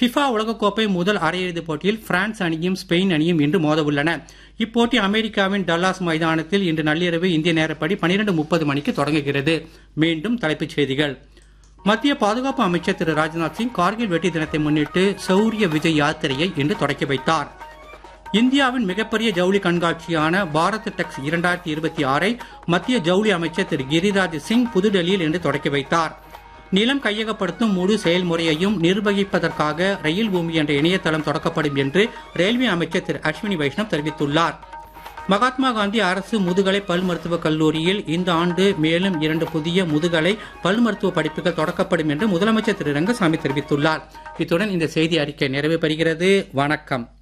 FIFA உலகக்கோப்பை முதல் அரையிறுதிப் போட்டியில் பிரான்ஸ் அணியும் ஸ்பெயின் அணியும் இன்று மோதவுள்ளன இப்போட்டி அமெரிக்காவின் டல்லாஸ் மைதானத்தில் இன்று நள்ளிரவு இந்திய நேரப்படி பனிரெண்டு முப்பது மணிக்கு தொடங்குகிறது மீண்டும் தலைப்புச் செய்திகள் மத்திய பாதுகாப்பு அமைச்சர் திரு ராஜ்நாத் சிங் கார்கில் வெற்றி தினத்தை முன்னிட்டு சௌரிய விஜய் யாத்திரையை இன்று தொடக்கி வைத்தார் இந்தியாவின் மிகப்பெரிய ஜவுளி கண்காட்சியான பாரத் டெக்ஸ் இரண்டாயிரத்தி இருபத்தி ஆறை மத்திய ஜவுளி அமைச்சர் திரு கிரிராஜ் சிங் புதுடெல்லியில் இன்று தொடக்கி வைத்தார் நிலம் கையகப்படுத்தும் முழு செயல்முறையையும் நிர்வகிப்பதற்காக ரயில் பூமி என்ற இணையதளம் தொடக்கப்படும் என்று ரயில்வே அமைச்சர் திரு அஸ்வினி வைஷ்ணவ் தெரிவித்துள்ளார் மகாத்மா காந்தி அரசு முதுகலை பல் மருத்துவக் கல்லூரியில் இந்த ஆண்டு மேலும் இரண்டு புதிய முதுகலை பல் மருத்துவ படிப்புகள் தொடக்கப்படும் என்று முதலமைச்சர் திரு ரங்கசாமி தெரிவித்துள்ளார் இத்துடன் இந்த செய்தி அறிக்கை நிறைவு பெறுகிறது வணக்கம்